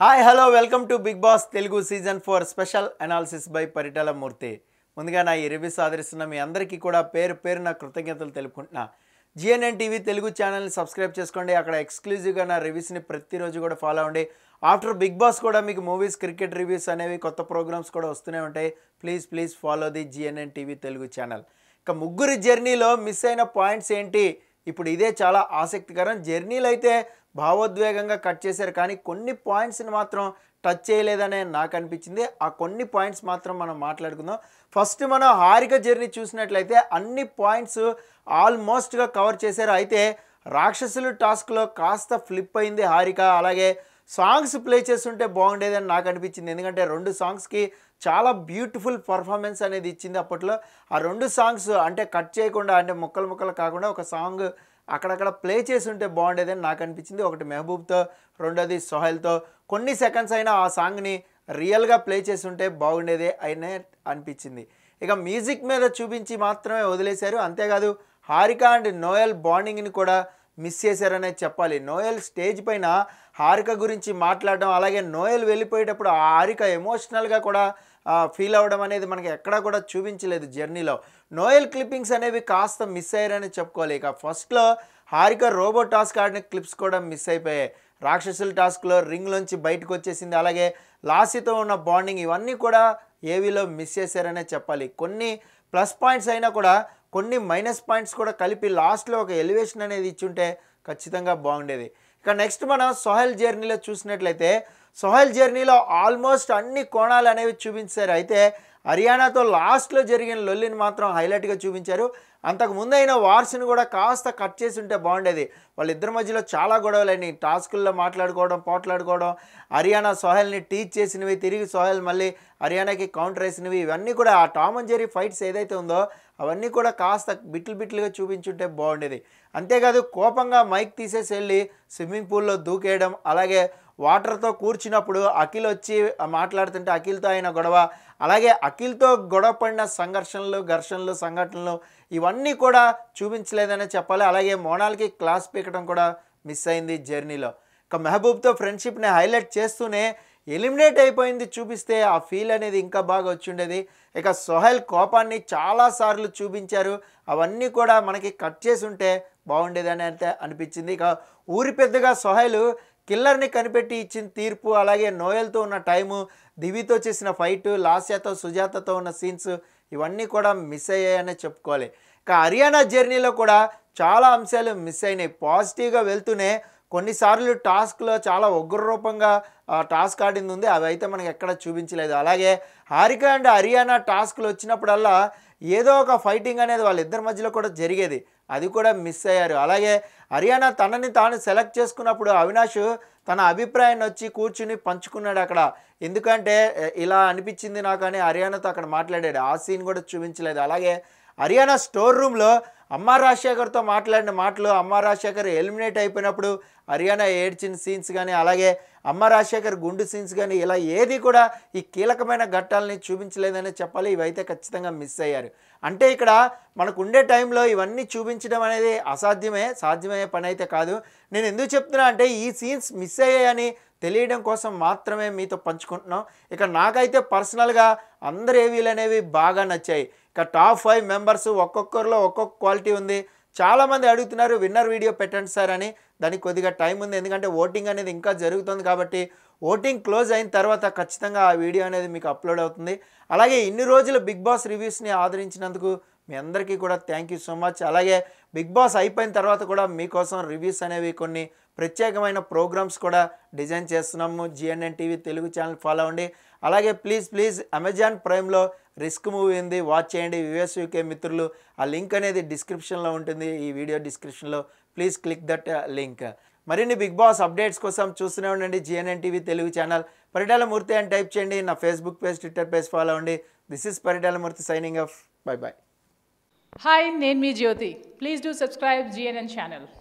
Hi hello welcome to Bigg Boss Telugu season four special analysis by Paritala Murthy ముందుగా నా ఈ reviews ఆదరిస్తున్న మీ అందరికీ కూడా పేరు పేరు నా కృతజ్ఞతలు తెలుపుకుంటున్నా జిఎన్ఎన్ టీవీ తెలుగు ఛానల్ని సబ్స్క్రైబ్ చేసుకోండి అక్కడ ఎక్స్క్లూజివ్గా నా రివ్యూస్ని ప్రతిరోజు కూడా ఫాలో అవ్వండి ఆఫ్టర్ బిగ్ బాస్ కూడా మీకు మూవీస్ క్రికెట్ రివ్యూస్ అనేవి కొత్త ప్రోగ్రామ్స్ కూడా వస్తూనే ఉంటాయి please please follow the GNN TV Telugu channel ఇక ముగ్గురి జర్నీలో మిస్ అయిన పాయింట్స్ ఏంటి ఇప్పుడు ఇదే చాలా ఆసక్తికరం జర్నీలు అయితే భావోద్వేగంగా కట్ చేశారు కానీ కొన్ని పాయింట్స్ని మాత్రం టచ్ చేయలేదనే నాకు అనిపించింది ఆ కొన్ని పాయింట్స్ మాత్రం మనం మాట్లాడుకుందాం ఫస్ట్ మనం హారిక జర్నీ చూసినట్లయితే అన్ని పాయింట్స్ ఆల్మోస్ట్గా కవర్ చేశారు అయితే రాక్షసులు టాస్క్లో కాస్త ఫ్లిప్ అయింది హారిక అలాగే సాంగ్స్ ప్లే చేస్తుంటే బాగుండేదని నాకు అనిపించింది ఎందుకంటే రెండు సాంగ్స్కి చాలా బ్యూటిఫుల్ పర్ఫార్మెన్స్ అనేది ఇచ్చింది అప్పట్లో ఆ రెండు సాంగ్స్ అంటే కట్ చేయకుండా అంటే ముక్కలు ముక్కలు కాకుండా ఒక సాంగ్ అక్కడక్కడ ప్లే చేసి ఉంటే బాగుండేదని నాకు అనిపించింది ఒకటి మెహబూబ్తో రెండోది సోహెల్తో కొన్ని సెకండ్స్ అయినా ఆ సాంగ్ని రియల్గా ప్లే చేసి ఉంటే బాగుండేదే అయినే అనిపించింది ఇక మ్యూజిక్ మీద చూపించి మాత్రమే వదిలేశారు అంతేకాదు హారిక అండ్ నోయల్ బాండింగ్ని కూడా మిస్ చేశారనే చెప్పాలి నోయల్ స్టేజ్ పైన హారిక గురించి మాట్లాడడం అలాగే నోయల్ వెళ్ళిపోయేటప్పుడు ఆ హారిక ఎమోషనల్గా కూడా ఫీల్ అవ్వడం అనేది మనకి ఎక్కడా కూడా చూపించలేదు జర్నీలో నోయల్ క్లిప్పింగ్స్ అనేవి కాస్త మిస్ అయ్యారని చెప్పుకోవాలి ఇక ఫస్ట్లో హారిక రోబో టాస్క్ ఆడిన క్లిప్స్ కూడా మిస్ అయిపోయాయి రాక్షసుల టాస్క్లో రింగ్లోంచి బయటకు వచ్చేసింది అలాగే లాసీతో ఉన్న బాండింగ్ ఇవన్నీ కూడా ఏవీలో మిస్ చేశారనే చెప్పాలి కొన్ని ప్లస్ పాయింట్స్ అయినా కూడా కొన్ని మైనస్ పాయింట్స్ కూడా కలిపి లాస్ట్లో ఒక ఎలివేషన్ అనేది ఇచ్చుంటే ఖచ్చితంగా బాగుండేది ఇక నెక్స్ట్ మనం సోహెల్ జర్నీలో చూసినట్లయితే సోహెల్ జర్నీలో ఆల్మోస్ట్ అన్ని కోణాలు అనేవి చూపించారు అయితే హర్యానాతో లాస్ట్లో జరిగిన లొల్లిని మాత్రం హైలైట్గా చూపించారు అంతకు ముందైన వార్స్ని కూడా కాస్త కట్ చేసి ఉంటే బాగుండేది వాళ్ళిద్దరి మధ్యలో చాలా గొడవలని టాస్కుల్లో మాట్లాడుకోవడం పోట్లాడుకోవడం హర్యానా సోహెల్ని టీచ్ చేసినవి తిరిగి సోహెల్ మళ్ళీ హర్యానాకి కౌంటర్ వేసినవి ఇవన్నీ కూడా ఆ టామ్ అండ్ జెరీ ఫైట్స్ ఏదైతే ఉందో అవన్నీ కూడా కాస్త బిట్లు బిట్లుగా చూపించుంటే బాగుండేది అంతేకాదు కోపంగా మైక్ తీసేసి వెళ్ళి స్విమ్మింగ్ పూల్లో దూకేయడం అలాగే వాటర్తో కూర్చున్నప్పుడు అఖిల్ వచ్చి మాట్లాడుతుంటే అఖిల్తో అయిన గొడవ అలాగే అఖిల్తో గొడవ పడిన సంఘర్షణలు ఘర్షణలు సంఘటనలు ఇవన్నీ కూడా చూపించలేదనే చెప్పాలి అలాగే మోనాల్కి క్లాస్ పీకడం కూడా మిస్ అయింది జర్నీలో ఇక మెహబూబ్తో ఫ్రెండ్షిప్ని హైలైట్ చేస్తూనే ఎలిమినేట్ అయిపోయింది చూపిస్తే ఆ ఫీల్ అనేది ఇంకా బాగా వచ్చిండేది ఇక సోహెల్ కోపాన్ని చాలాసార్లు చూపించారు అవన్నీ కూడా మనకి కట్ చేసి ఉంటే బాగుండేదని అయితే అనిపించింది ఇక ఊరి పెద్దగా సోహెల్ కిల్లర్ని కనిపెట్టి ఇచ్చిన తీర్పు అలాగే నోయల్తో ఉన్న టైము దివితో చేసిన ఫైట్ లాస్యాతో సుజాతతో ఉన్న సీన్స్ ఇవన్నీ కూడా మిస్ అయ్యాయనే చెప్పుకోవాలి ఇక హర్యానా జర్నీలో కూడా చాలా అంశాలు మిస్ అయినాయి పాజిటివ్గా వెళ్తూనే కొన్నిసార్లు టాస్క్లో చాలా ఉగ్ర రూపంగా టాస్క్ ఆడింది ఉంది అవి అయితే మనకి ఎక్కడ చూపించలేదు అలాగే హారిక అండ్ హర్యానా టాస్క్లు వచ్చినప్పుడల్లా ఏదో ఒక ఫైటింగ్ అనేది వాళ్ళిద్దరి మధ్యలో కూడా జరిగేది అది కూడా మిస్ అయ్యారు అలాగే హర్యానా తనని తాను సెలెక్ట్ చేసుకున్నప్పుడు అవినాష్ తన అభిప్రాయాన్ని వచ్చి కూర్చుని పంచుకున్నాడు అక్కడ ఎందుకంటే ఇలా అనిపించింది నాకు అని హర్యానాతో అక్కడ మాట్లాడాడు ఆ సీన్ కూడా చూపించలేదు అలాగే హర్యానా స్టోర్ రూమ్లో అమ్మ రాజశేఖర్తో మాట్లాడిన మాటలు అమ్మ రాజశేఖర్ ఎలిమినేట్ అయిపోయినప్పుడు హర్యానా ఏడ్చిన సీన్స్ కానీ అలాగే అమ్మ రాజశేఖర్ గుండు సీన్స్ కానీ ఇలా ఏది కూడా ఈ కీలకమైన ఘట్టాలని చూపించలేదని చెప్పాలి ఇవైతే ఖచ్చితంగా మిస్ అయ్యారు అంటే ఇక్కడ మనకు ఉండే టైంలో ఇవన్నీ చూపించడం అనేది అసాధ్యమే సాధ్యమయ్యే పని అయితే కాదు నేను ఎందుకు చెప్తున్నా అంటే ఈ సీన్స్ మిస్ అయ్యాయని తెలియడం కోసం మాత్రమే మీతో పంచుకుంటున్నాం ఇక నాకైతే పర్సనల్గా అందరు ఏవీలు అనేవి బాగా నచ్చాయి ఇక టాప్ ఫైవ్ మెంబర్స్ ఒక్కొక్కరిలో ఒక్కొక్క క్వాలిటీ ఉంది చాలామంది అడుగుతున్నారు విన్నర్ వీడియో పెట్టండి సార్ అని దానికి కొద్దిగా టైం ఉంది ఎందుకంటే ఓటింగ్ అనేది ఇంకా జరుగుతుంది కాబట్టి ఓటింగ్ క్లోజ్ అయిన తర్వాత ఖచ్చితంగా ఆ వీడియో అనేది మీకు అప్లోడ్ అవుతుంది అలాగే ఇన్ని రోజులు బిగ్ బాస్ రివ్యూస్ని ఆదరించినందుకు మీ అందరికీ కూడా థ్యాంక్ యూ సో మచ్ అలాగే బిగ్ బాస్ అయిపోయిన తర్వాత కూడా మీకోసం రివ్యూస్ అనేవి కొన్ని ప్రత్యేకమైన ప్రోగ్రామ్స్ కూడా డిజైన్ చేస్తున్నాము GNN TV Telugu channel follow అవ్వండి అలాగే ప్లీజ్ ప్లీజ్ అమెజాన్ ప్రైమ్లో రిస్క్ మూవీ ఉంది వాచ్ చేయండి యుఎస్ యూకే మిత్రులు ఆ లింక్ అనేది డిస్క్రిప్షన్లో ఉంటుంది ఈ వీడియో డిస్క్రిప్షన్లో ప్లీజ్ క్లిక్ దట్ లింక్ మరిన్ని బిగ్ బాస్ అప్డేట్స్ కోసం చూస్తూనే ఉండండి GNN TV Telugu channel Paritala Murthy అని టైప్ చేయండి నా Facebook page Twitter page follow అవ్వండి this is Paritala Murthy signing off bye bye Hi, name me Jyoti. Please do subscribe GNN channel.